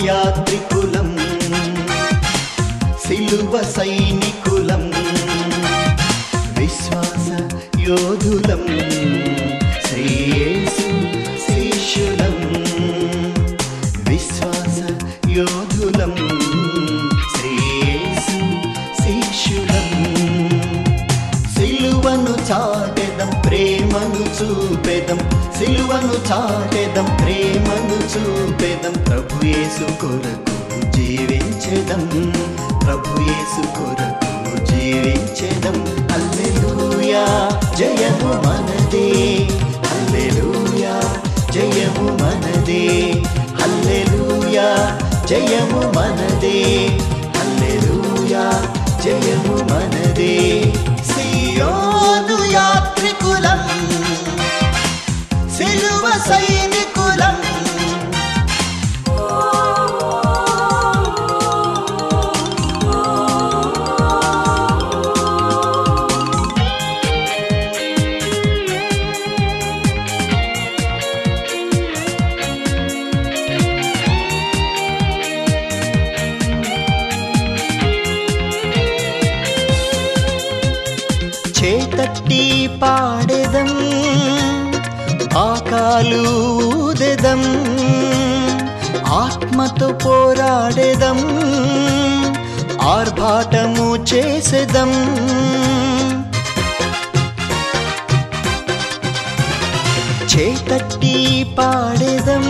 యాత్రికులం సిలువ సైనికులం విశ్వాస యోధులం శ్రీయేసు శిష్యులం విశ్వాస యోధులం శ్రీయేసు శిష్యులం సిలువను చాటెదం ప్రేమను చూపెదం సిలువను చాటెదం ప్రేమను చూపెదం ప్రభు యేసు కొరకు జీవించెదం ప్రభు యేసు కొరకు జీవించెదం హల్లెలూయా జయము మనదే హల్లెలూయా జయము మనదే హల్లెలూయా జయము మనదే హల్లెలూయా జయము మనదే సియోను యాత్రికులం సిలువ సైనికులం చేతట్టి పాడెదం ఆకాలు ఊదెదం ఆత్మతో పోరాడెదం ఆర్భాటము చేసెదం చేతట్టి పాడెదం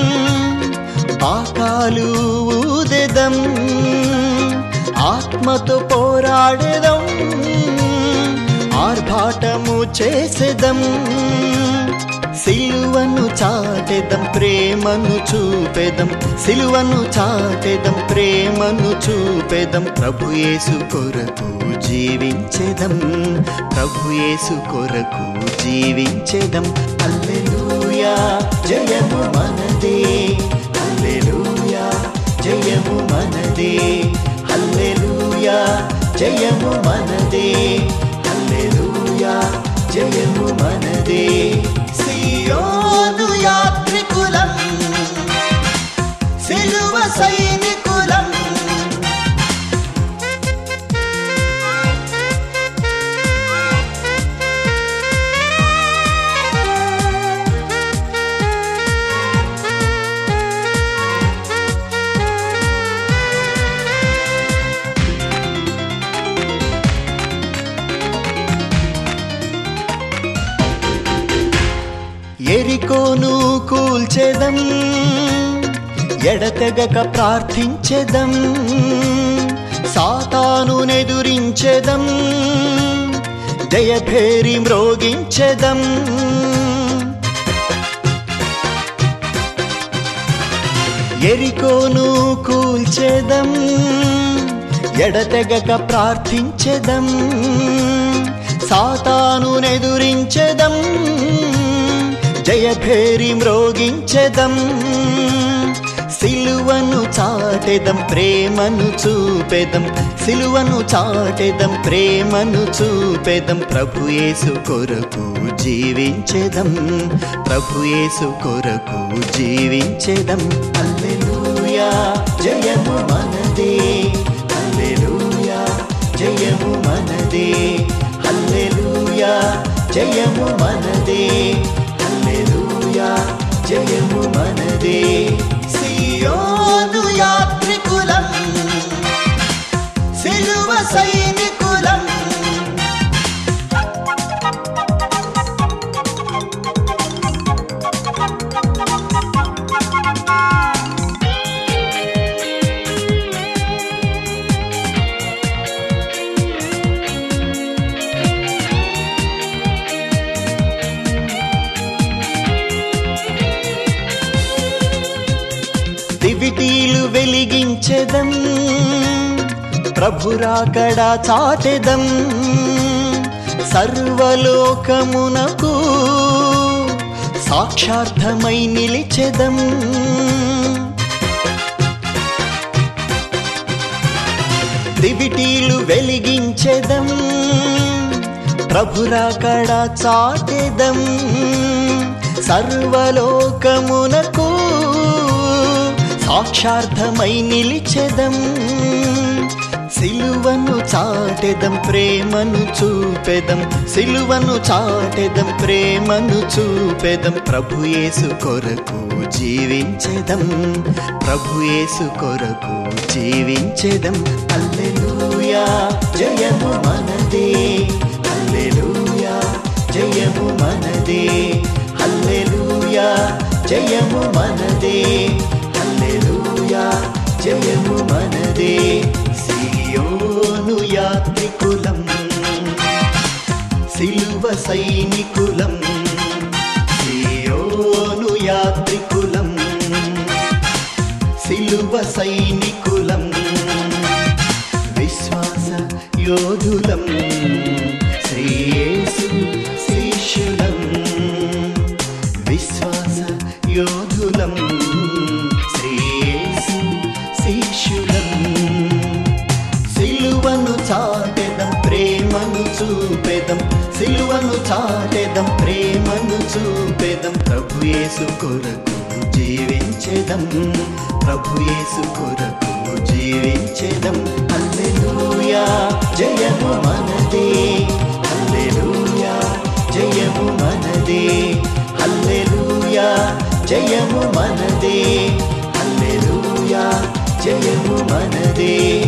ఆకాలు ఊదెదం ఆత్మతో పోరాడెదం ఆర్భాటము చేసెదం సిలువను చాటెదం ప్రేమను చూపెదం సిలువను చాటెదం ప్రేమను చూపెదం ప్రభు యేసు కొరకు జీవించెదం ప్రభు యేసు కొరకు జీవించెదం హల్లెలూయా జయము మనదే హల్లెలూయా జయము మనదే హల్లెలూయా జయము మనదే హల్లెలూయా జయము మనదే సియోను యాత్రికులం సిలువ సైనికులం ఎరికోను కూల్చెదం ఎడతెగక ప్రార్థించెదం సాతాను నెదురించెదం జయభేరి మ్రోగించెదం ఎరికోను కూల్చెదం ఎడతెగక ప్రార్థించెదం సాతాను నెదురించెదం జయభేరి మ్రోగించెదం సిలువను చాటెదం ప్రేమను చూపెదం సిలువను చాటెదం ప్రేమను చూపెదం ప్రభు యేసు కొరకు జీవించెదం ప్రభు యేసు కొరకు జీవించెదం హల్లెలూయా జయము మనదే హల్లెలూయా జయము మనదే హల్లెలూయా జయము మనదే హల్లెలూయా జయము మనదే సియోను యాత్రికులం సిలువ సైనికులం దివిటీలు వెలిగించెదం ప్రభురాకడ చాటెదం సర్వలోకమునకు సాక్షార్థమై నిలిచెదం దివిటీలు వెలిగించెదం ప్రభురాకడ చాటెదం సర్వలోకమునకు సాక్షార్థమై నిలిచెదం సిలువను చాటెదం ప్రేమను చూపెదం సిలువను చాటెదం ప్రేమను చూపెదం ప్రభు యేసు కొరకు జీవించెదం ప్రభు యేసు కొరకు జీవించెదం హల్లెలూయా జయము మనదే హల్లెలూయా జయము మనదే హల్లెలూయా జయము మనదే హల్లెలూయా జయము మనదే సియోను యాత్రికులం సిలువ సైనికులం సియోను యాత్రికులం సిలువ సైనికులం విశ్వాస యోధులం శ్రీయేసు శిష్యులం విశ్వాస యోధులం శ్రీయేసు శిష్యులం సిలువను చాటెదం ప్రేమను చూపెదం సిలువను చాటెదం ప్రేమను చూపెదం ప్రభు యేసు కొరకు జీవించెదం ప్రభు యేసు కొరకు జీవించెదం హల్లెలూయా జయము మనదే హల్లెలూయా జయము మనదే హల్లెలూయా జయము మనదే హల్లెలూయా జయము మనదే